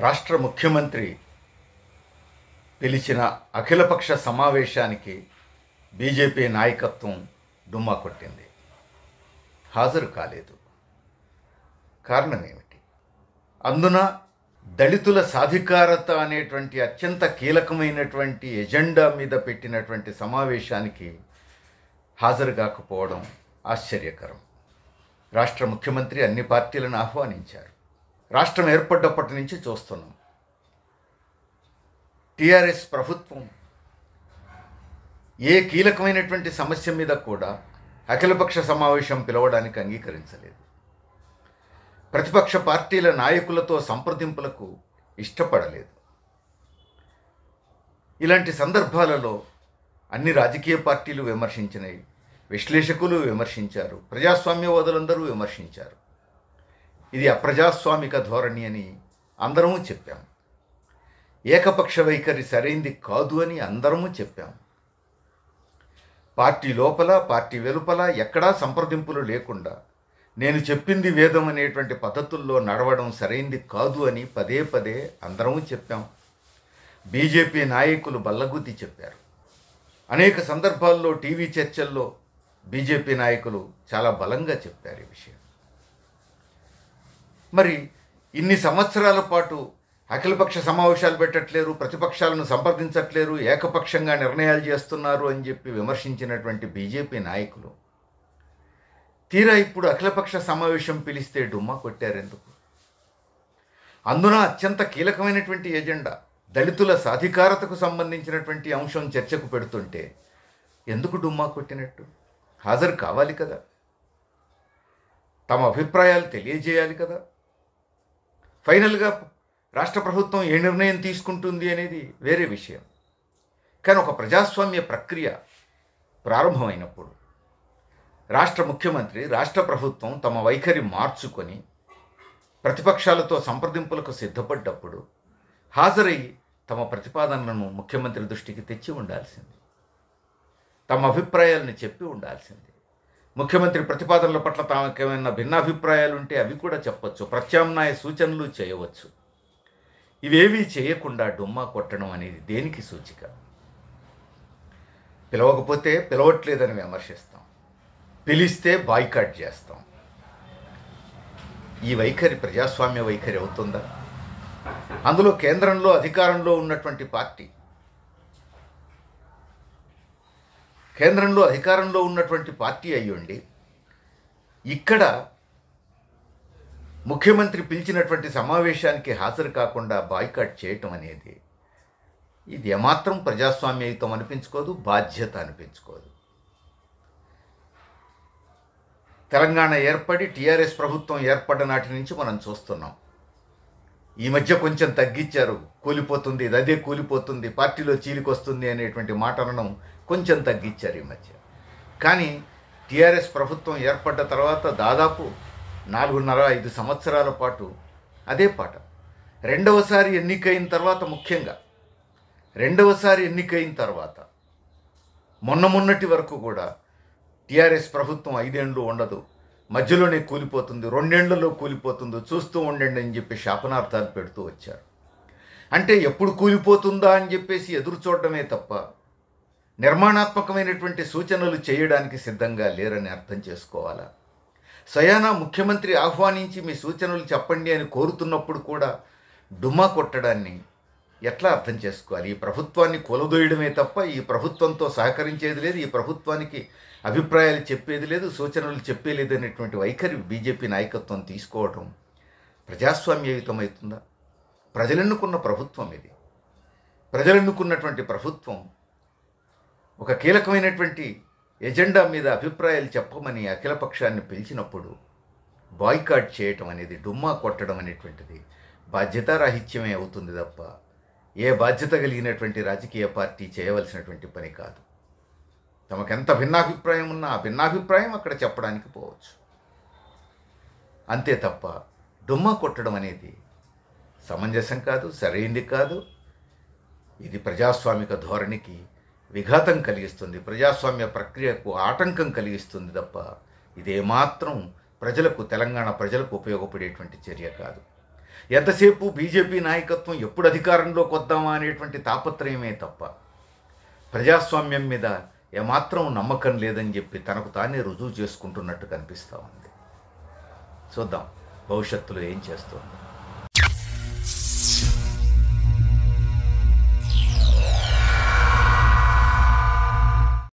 రాష్ట్ర ముఖ్యమంత్రి పిలిచిన అఖిలపక్ష సమావేశానికి బీజేపీ నాయకత్వం డుమ్మా కొట్టింది హాజరు కాలేదు కారణం ఏమిటి అందున దళితుల సాధికారత అనేటువంటి అత్యంత కీలకమైనటువంటి ఎజెండా మీద పెట్టినటువంటి సమావేశానికి హాజరు కాకపోవడం ఆశ్చర్యకరం రాష్ట్ర ముఖ్యమంత్రి అన్ని పార్టీలను ఆహ్వానించారు రాష్ట్రం ఏర్పడ్డప్పటి నుంచి చూస్తున్నాం టీఆర్ఎస్ ప్రభుత్వం ఏ కీలకమైనటువంటి సమస్య మీద కూడా అఖిలపక్ష సమావేశం పిలవడానికి అంగీకరించలేదు ప్రతిపక్ష పార్టీల నాయకులతో సంప్రదింపులకు ఇష్టపడలేదు ఇలాంటి సందర్భాలలో అన్ని రాజకీయ పార్టీలు విమర్శించినాయి విశ్లేషకులు విమర్శించారు ప్రజాస్వామ్యవాదులందరూ విమర్శించారు ఇది అప్రజాస్వామిక ధోరణి అని అందరము చెప్పాం ఏకపక్ష వైఖరి సరైంది కాదు అని అందరము చెప్పాం పార్టీ లోపల పార్టీ వెలుపల ఎక్కడా సంప్రదింపులు లేకుండా నేను చెప్పింది వేదం అనేటువంటి పద్ధతుల్లో నడవడం సరైంది కాదు అని పదే పదే అందరము చెప్పాం బీజేపీ నాయకులు బల్లగుద్ది చెప్పారు అనేక సందర్భాల్లో టీవీ చర్చల్లో బీజేపీ నాయకులు చాలా బలంగా చెప్పారు ఈ విషయం మరి ఇన్ని సంవత్సరాల పాటు అఖిలపక్ష సమావేశాలు పెట్టట్లేరు ప్రతిపక్షాలను సంప్రదించట్లేరు ఏకపక్షంగా నిర్ణయాలు చేస్తున్నారు అని చెప్పి విమర్శించినటువంటి బీజేపీ నాయకులు తీరా ఇప్పుడు అఖిలపక్ష సమావేశం పిలిస్తే డుమ్మా కొట్టారెందుకు అందున అత్యంత కీలకమైనటువంటి ఎజెండా దళితుల సాధికారతకు సంబంధించినటువంటి అంశం చర్చకు పెడుతుంటే ఎందుకు డుమ్మా కొట్టినట్టు హాజరు కావాలి కదా తమ అభిప్రాయాలు తెలియజేయాలి కదా ఫైనల్గా రాష్ట్ర ప్రభుత్వం ఏ నిర్ణయం తీసుకుంటుంది అనేది వేరే విషయం కానీ ఒక ప్రజాస్వామ్య ప్రక్రియ ప్రారంభమైనప్పుడు రాష్ట్ర ముఖ్యమంత్రి రాష్ట్ర ప్రభుత్వం తమ వైఖరి మార్చుకొని ప్రతిపక్షాలతో సంప్రదింపులకు సిద్ధపడ్డప్పుడు హాజరై తమ ప్రతిపాదనలను ముఖ్యమంత్రి దృష్టికి తెచ్చి ఉండాల్సింది తమ అభిప్రాయాలను చెప్పి ఉండాల్సింది ముఖ్యమంత్రి ప్రతిపాదనల పట్ల తమకు ఏమైనా భిన్నాభిప్రాయాలు ఉంటే అవి కూడా చెప్పొచ్చు ప్రత్యామ్నాయ సూచనలు చేయవచ్చు ఇవేవీ చేయకుండా డుమ్మా కొట్టడం అనేది దేనికి సూచిక పిలవకపోతే పిలవట్లేదని విమర్శిస్తాం పిలిస్తే బాయ్కాట్ చేస్తాం ఈ వైఖరి ప్రజాస్వామ్య వైఖరి అవుతుందా అందులో కేంద్రంలో అధికారంలో ఉన్నటువంటి పార్టీ కేంద్రంలో అధికారంలో ఉన్నటువంటి పార్టీ అయ్యుండి ఇక్కడ ముఖ్యమంత్రి పిలిచినటువంటి సమావేశానికి హాజరు కాకుండా బాయ్కాట్ చేయటం అనేది ఇది ఏమాత్రం ప్రజాస్వామ్యయుతం అనిపించుకోదు బాధ్యత అనిపించుకోదు తెలంగాణ ఏర్పడి టీఆర్ఎస్ ప్రభుత్వం ఏర్పడ్డ నాటి నుంచి మనం చూస్తున్నాం ఈ మధ్య కొంచెం తగ్గించారు కూలిపోతుంది ఇది అదే కూలిపోతుంది పార్టీలో చీలికొస్తుంది అనేటువంటి మాట అనడం కొంచెం తగ్గించారు ఈ మధ్య కానీ టీఆర్ఎస్ ప్రభుత్వం ఏర్పడ్డ తర్వాత దాదాపు నాలుగున్నర ఐదు సంవత్సరాల పాటు అదే పాట రెండవసారి ఎన్నికైన తర్వాత ముఖ్యంగా రెండవసారి ఎన్నికైన తర్వాత మొన్న మొన్నటి వరకు కూడా టీఆర్ఎస్ ప్రభుత్వం ఐదేండ్లు ఉండదు మధ్యలోనే కూలిపోతుంది రెండేళ్లలో కూలిపోతుంది చూస్తూ ఉండండి అని చెప్పి శాపనార్థాలు పెడుతూ వచ్చారు అంటే ఎప్పుడు కూలిపోతుందా అని చెప్పేసి ఎదురు చూడడమే తప్ప నిర్మాణాత్మకమైనటువంటి సూచనలు చేయడానికి సిద్ధంగా లేరని అర్థం చేసుకోవాలా స్వయానా ముఖ్యమంత్రి ఆహ్వానించి మీ సూచనలు చెప్పండి అని కోరుతున్నప్పుడు కూడా డుమ్మా కొట్టడాన్ని ఎట్లా అర్థం చేసుకోవాలి ఈ ప్రభుత్వాన్ని కొలదోయడమే తప్ప ఈ ప్రభుత్వంతో సహకరించేది లేదు ఈ ప్రభుత్వానికి అభిప్రాయాలు చెప్పేది లేదు సూచనలు చెప్పేలేదు అనేటువంటి వైఖరి బీజేపీ నాయకత్వం తీసుకోవడం ప్రజాస్వామ్యయుతమవుతుందా ప్రజలెన్నుకున్న ప్రభుత్వం ఇది ప్రజలెన్నుకున్నటువంటి ప్రభుత్వం ఒక కీలకమైనటువంటి ఎజెండా మీద అభిప్రాయాలు చెప్పమని అఖిలపక్షాన్ని పిలిచినప్పుడు బాయ్కాట్ చేయటం అనేది డుమ్మా కొట్టడం అనేటువంటిది బాధ్యతారాహిత్యమే అవుతుంది తప్ప ఏ బాధ్యత కలిగినటువంటి రాజకీయ పార్టీ చేయవలసినటువంటి పని కాదు తమకెంత భిన్నాభిప్రాయం ఉన్నా ఆ భిన్నాభిప్రాయం అక్కడ చెప్పడానికి పోవచ్చు అంతే తప్ప డుమ్మా కొట్టడం అనేది సమంజసం కాదు సరైంది కాదు ఇది ప్రజాస్వామిక ధోరణికి విఘాతం కలిగిస్తుంది ప్రజాస్వామ్య ప్రక్రియకు ఆటంకం కలిగిస్తుంది తప్ప ఇదేమాత్రం ప్రజలకు తెలంగాణ ప్రజలకు ఉపయోగపడేటువంటి చర్య కాదు ఎంతసేపు బీజేపీ నాయకత్వం ఎప్పుడు అధికారంలోకి వద్దామా అనేటువంటి తాపత్రయమే తప్ప ప్రజాస్వామ్యం మీద ఏమాత్రం నమ్మకం లేదని చెప్పి తనకు తానే రుజువు చేసుకుంటున్నట్టు కనిపిస్తూ ఉంది చూద్దాం భవిష్యత్తులో ఏం చేస్తుంది